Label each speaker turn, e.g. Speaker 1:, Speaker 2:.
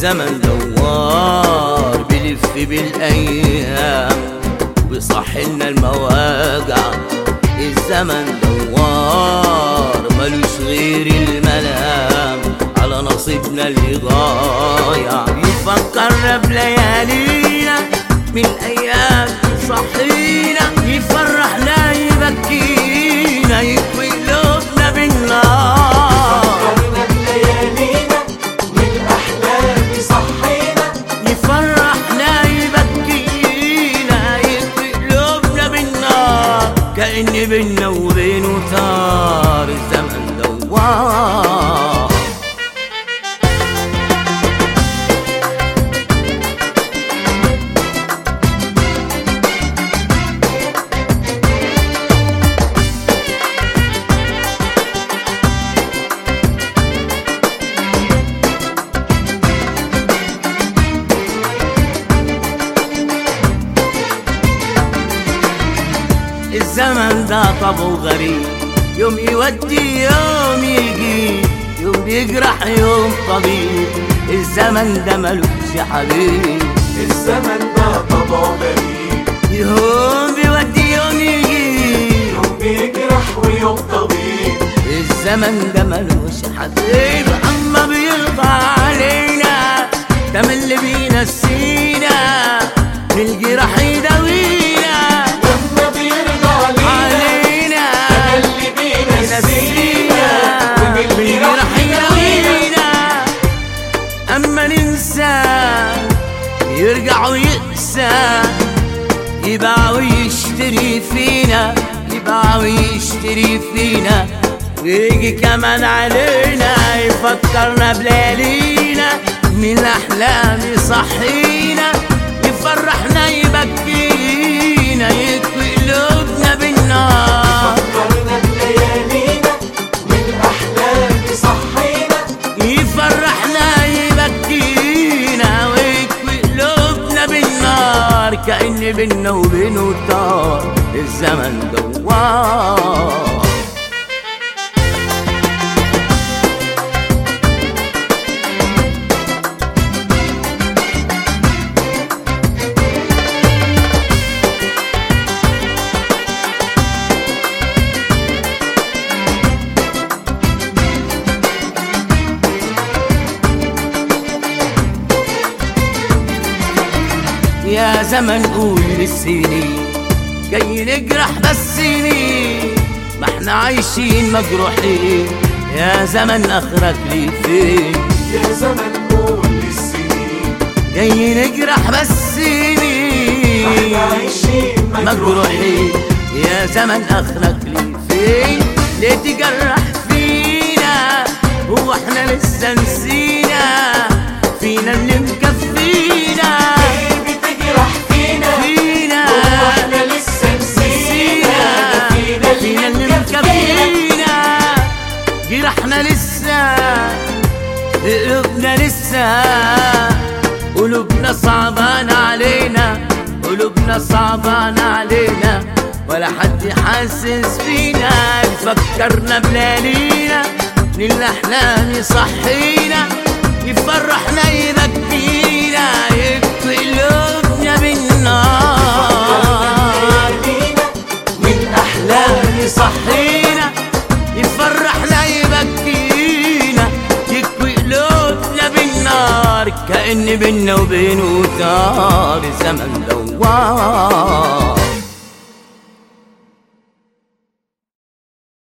Speaker 1: الزمن دوار بلف بالايام وبيصحلنا المواجع الزمن دوار ملوش غير الملام على نصيبنا اللي ضايع يفكرنا بليالينا من ايام صحينا يفرحنا يبكينا يكوي قلوبنا بالنار
Speaker 2: فكرنا بليالينا من أحلام صحينا
Speaker 1: يفرحنا يبكينا يكفي قلوبنا بالنار كأن بينا وبينه طار الزمن دوار الزمن ده طبعه غريب يوم يودي يوم يجي يوم بيجرح يوم طبيب الزمن ده ملوش حبيب
Speaker 2: الزمن ده طبعه غريب
Speaker 1: يوم بيودي يوم يجي
Speaker 2: يوم بيجرح ويوم طبيب
Speaker 1: الزمن ده ملوش حبيب اما بيرضى علينا ده من اللي بينسينا من الجراح يداوينا
Speaker 2: لما بيرضى علينا
Speaker 1: علينا
Speaker 2: اللي بينسينا ومن اللي راح يلاقينا
Speaker 1: أما ننسى يرجع ويقسى يباع ويشتري فينا يباع ويشتري فينا ويجي كمان علينا يفكرنا بليالينا من الأحلام يصحينا يفرحنا يبكينا يكوي قلوبنا بالنار
Speaker 2: فكرنا بليالينا من أحلام صحينا
Speaker 1: يفرحنا يبكينا ويكوي قلوبنا بالنار كأن بينا وبينه طار الزمن دوار يا زمن قول للسنين جاي نجرح بس سنين ما احنا عايشين مجروحين يا زمن اخرك لي فين
Speaker 2: يا زمن قول للسنين
Speaker 1: جاي نجرح بس سنين
Speaker 2: احنا عايشين
Speaker 1: مجروحين يا زمن اخرك لي فين ليه تجرح فينا هو احنا لسه نسينا فينا اللي مكفينا
Speaker 2: ليه بتجرح فينا
Speaker 1: فينا
Speaker 2: هو احنا لسه نسينا ده فينا
Speaker 1: فينا اللي
Speaker 2: اللي مكفينا
Speaker 1: مكفينا جرحنا لسه قلوبنا لسه قلوبنا صعبان علينا قلوبنا صعبان علينا ولا حد حاسس فينا يفكرنا بليالينا من الأحلام يصحينا يفرحنا يبكينا يكفي قلوبنا بالنار
Speaker 2: ليالينا من أحلام
Speaker 1: لا يصحينا يفرحنا يبكينا يكوي قلوبنا بالنار كأن بينا وبينه دار زمن دوار